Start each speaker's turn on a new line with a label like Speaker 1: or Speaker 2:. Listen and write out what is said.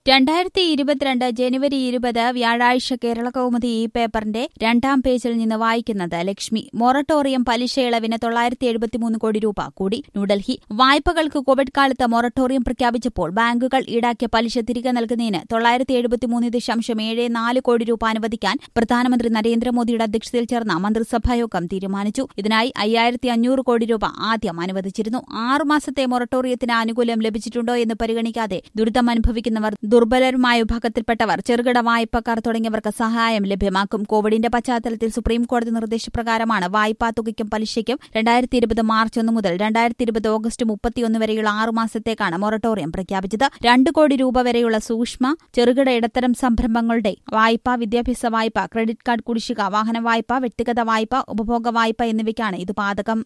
Speaker 1: രണ്ടായിരത്തി ഇരുപത്തിരണ്ട് ജനുവരി ഇരുപത് വ്യാഴാഴ്ച കേരള കൗമുദി ഈ പേപ്പറിന്റെ രണ്ടാം പേജിൽ നിന്ന് വായിക്കുന്നത് ലക്ഷ്മി മൊറട്ടോറിയം പലിശ ഇളവിന് തൊള്ളായിരത്തി എഴുപത്തിമൂന്ന് കോടി രൂപ കൂടി ന്യൂഡൽഹി വായ്പകൾക്ക് കോവിഡ് കാലത്ത് മൊറട്ടോറിയം പ്രഖ്യാപിച്ചപ്പോൾ ബാങ്കുകൾ ഈടാക്കിയ പലിശ തിരികെ നൽകുന്നതിന് തൊള്ളായിരത്തി എഴുപത്തിമൂന്ന് ദശാംശം ഏഴ് നാല് കോടി രൂപ അനുവദിക്കാൻ പ്രധാനമന്ത്രി നരേന്ദ്രമോദിയുടെ അധ്യക്ഷതയിൽ ചേർന്ന മന്ത്രിസഭായോഗം തീരുമാനിച്ചു ഇതിനായി അയ്യായിരത്തി അഞ്ഞൂറ് കോടി രൂപ ആദ്യം അനുവദിച്ചിരുന്നു ആറുമാസത്തെ മൊറട്ടോറിയത്തിന് ആനുകൂല്യം ലഭിച്ചിട്ടുണ്ടോ എന്ന് പരിഗണിക്കാതെ ദുരിതം അനുഭവിക്കുന്നവർ ദുർബലരുമായ വിഭാഗത്തിൽപ്പെട്ടവർ ചെറുകിട വായ്പക്കാർ തുടങ്ങിയവർക്ക് സഹായം ലഭ്യമാക്കും കോവിഡിന്റെ പശ്ചാത്തലത്തിൽ സുപ്രീംകോടതി നിർദ്ദേശപ്രകാരമാണ് വായ്പാ തുകയ്ക്കും പലിശയ്ക്കും രണ്ടായിരത്തി ഇരുപത് മാർച്ച് ഒന്ന് മുതൽ രണ്ടായിരത്തി ഇരുപത് ഓഗസ്റ്റ് മുപ്പത്തിയൊന്ന് വരെയുള്ള ആറുമാസത്തേക്കാണ് മൊറട്ടോറിയം പ്രഖ്യാപിച്ചത് രണ്ട് കോടി രൂപ വരെയുള്ള സൂക്ഷ്മ ചെറുകിട ഇടത്തരം സംരംഭങ്ങളുടെ വായ്പ വിദ്യാഭ്യാസ വായ്പ ക്രെഡിറ്റ് കാർഡ് കുടിശ്ശിക വാഹന വായ്പ വ്യക്തിഗത വായ്പ ഉപഭോഗ വായ്പ എന്നിവയ്ക്കാണ് ഇത് ബാധകം